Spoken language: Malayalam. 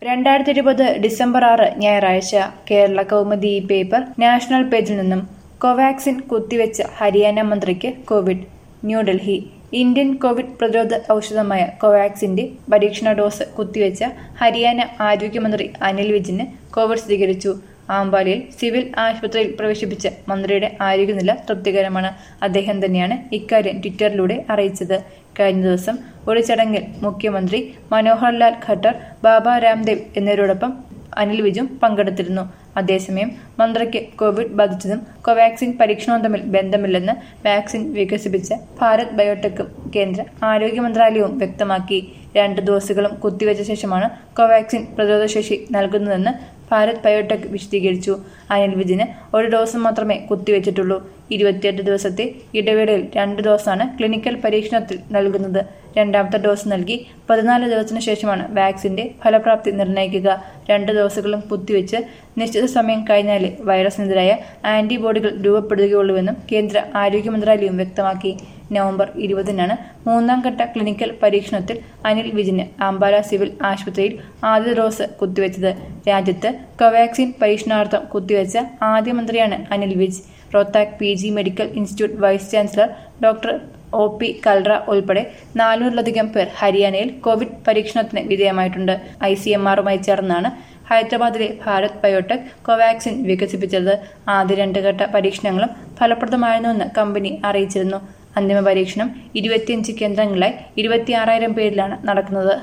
രണ്ടായിരത്തി ഇരുപത് ഡിസംബർ ആറ് ഞായറാഴ്ച കേരള കൗമുദി ഈ പേപ്പർ നാഷണൽ പേജിൽ നിന്നും കോവാക്സിൻ കുത്തിവെച്ച ഹരിയാന മന്ത്രിക്ക് കോവിഡ് ന്യൂഡൽഹി ഇന്ത്യൻ കോവിഡ് പ്രതിരോധ ഔഷധമായ കോവാക്സിന്റെ പരീക്ഷണ ഡോസ് കുത്തിവെച്ച ഹരിയാന ആരോഗ്യമന്ത്രി അനിൽ വിജിന് കോവിഡ് സ്ഥിരീകരിച്ചു ആംബാലയിൽ സിവിൽ ആശുപത്രിയിൽ പ്രവേശിപ്പിച്ച മന്ത്രിയുടെ ആരോഗ്യനില തൃപ്തികരമാണ് അദ്ദേഹം തന്നെയാണ് ഇക്കാര്യം ട്വിറ്ററിലൂടെ അറിയിച്ചത് കഴിഞ്ഞ ദിവസം ഒരു ചടങ്ങിൽ മുഖ്യമന്ത്രി മനോഹർ ലാൽ ഖട്ടർ ബാബ രാംദേവ് എന്നിവരോടൊപ്പം അനിൽ വിജും പങ്കെടുത്തിരുന്നു അതേസമയം മന്ത്രിക്ക് കോവിഡ് ബാധിച്ചതും കോവാക്സിൻ പരീക്ഷണവും തമ്മിൽ ബന്ധമില്ലെന്ന് വാക്സിൻ വികസിപ്പിച്ച ഭാരത് ബയോടെക്കും കേന്ദ്ര ആരോഗ്യ മന്ത്രാലയവും വ്യക്തമാക്കി രണ്ട് ഡോസുകളും കുത്തിവെച്ച ശേഷമാണ് കോവാക്സിൻ പ്രതിരോധശേഷി നൽകുന്നതെന്ന് ഭാരത് ബയോടെക് വിശദീകരിച്ചു അനിൽ വിജിന് ഒരു ഡോസ് മാത്രമേ കുത്തിവെച്ചിട്ടുള്ളൂ ഇരുപത്തിയെട്ട് ദിവസത്തെ ഇടവേളയിൽ രണ്ട് ഡോസാണ് ക്ലിനിക്കൽ പരീക്ഷണത്തിൽ നൽകുന്നത് രണ്ടാമത്തെ ഡോസ് നൽകി പതിനാല് ദിവസത്തിനു ശേഷമാണ് വാക്സിന്റെ ഫലപ്രാപ്തി നിർണ്ണയിക്കുക രണ്ട് ഡോസുകളും കുത്തിവെച്ച് നിശ്ചിത സമയം കഴിഞ്ഞാലേ വൈറസിനെതിരായ ആന്റിബോഡികൾ രൂപപ്പെടുകയുള്ളൂവെന്നും കേന്ദ്ര ആരോഗ്യ മന്ത്രാലയം വ്യക്തമാക്കി നവംബർ ഇരുപതിനാണ് മൂന്നാം ഘട്ട ക്ലിനിക്കൽ പരീക്ഷണത്തിൽ അനിൽ വിജിന് അംബാല സിവിൽ ആശുപത്രിയിൽ ആദ്യ ഡോസ് കുത്തിവെച്ചത് രാജ്യത്ത് കോവാക്സിൻ പരീക്ഷണാർത്ഥം കുത്തിവെച്ച ആദ്യ മന്ത്രിയാണ് Anil Vij Rohtak P G medical institute vice chancellor doctor O P Kalra ഉൾപ്പെടെ നാനൂറിലധികം പേർ ഹരിയാനയിൽ കോവിഡ് പരീക്ഷണത്തിന് വിധേയമായിട്ടുണ്ട് ഐ സി എം ആറുമായി ചേർന്നാണ് ഹൈദരാബാദിലെ ഭാരത് ബയോടെക് കോവാക്സിൻ വികസിപ്പിച്ചത് ആദ്യ രണ്ട് ഘട്ട പരീക്ഷണങ്ങളും ഫലപ്രദമായിരുന്നുവെന്ന് കമ്പനി അറിയിച്ചിരുന്നു അന്തിമ പരീക്ഷണം ഇരുപത്തിയഞ്ച് കേന്ദ്രങ്ങളിലായി ഇരുപത്തിയാറായിരം പേരിലാണ് നടക്കുന്നത്